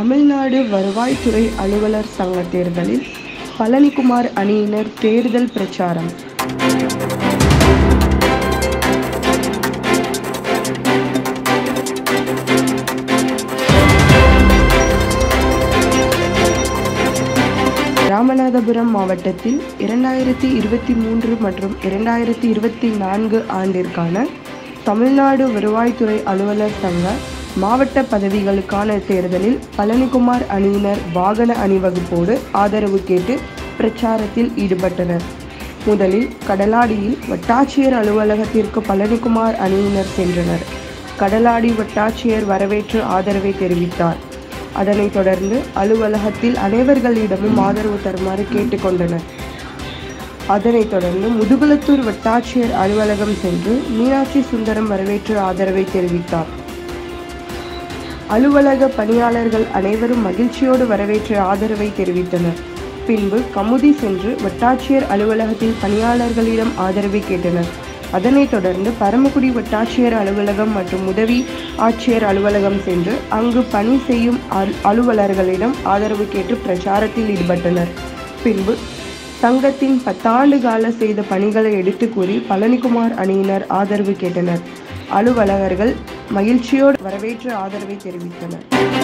தமிழ்நாடு வருவாய்த்துறை அலுவலர் சங்க தேர்தலில் பழனிக்குமார் அணியினர் தேர்தல் பிரச்சாரம் ராமநாதபுரம் மாவட்டத்தில் இரண்டாயிரத்தி இருபத்தி மூன்று மற்றும் இரண்டாயிரத்தி இருபத்தி நான்கு ஆண்டிற்கான தமிழ்நாடு வருவாய்த்துறை அலுவலர் சங்க மாவட்ட பதவிகளுக்கான தேர்தலில் பழனிக்குமார் அணியினர் வாகன அணிவகுப்போடு ஆதரவு கேட்டு பிரச்சாரத்தில் ஈடுபட்டனர் முதலில் கடலாடியில் வட்டாட்சியர் அலுவலகத்திற்கு பழனிக்குமார் அணியினர் சென்றனர் கடலாடி வட்டாட்சியர் வரவேற்று ஆதரவை தெரிவித்தார் அதனைத் தொடர்ந்து அலுவலகத்தில் அனைவர்களிடமும் ஆதரவு தருமாறு கேட்டுக்கொண்டனர் அதனைத் தொடர்ந்து முதுகுளத்தூர் வட்டாட்சியர் அலுவலகம் சென்று மீனாட்சி சுந்தரம் வரவேற்று ஆதரவை தெரிவித்தார் அலுவலக பணியாளர்கள் அனைவரும் மகிழ்ச்சியோடு வரவேற்று ஆதரவை தெரிவித்தனர் பின்பு கமுதி சென்று வட்டாட்சியர் அலுவலகத்தில் பணியாளர்களிடம் ஆதரவை கேட்டனர் அதனைத் தொடர்ந்து பரமக்குடி வட்டாட்சியர் அலுவலகம் மற்றும் உதவி ஆட்சியர் அலுவலகம் சென்று அங்கு பணி செய்யும் அல்- அலுவலர்களிடம் ஆதரவு கேட்டு பிரச்சாரத்தில் ஈடுபட்டனர் பின்பு சங்கத்தின் பத்தாண்டு கால செய்த பணிகளை எடுத்து கூறி பழனிக்குமார் அணியினர் ஆதரவு கேட்டனர் அலுவலகர்கள் மகிழ்ச்சியோடு வரவேற்று ஆதரவை தெரிவித்தனர்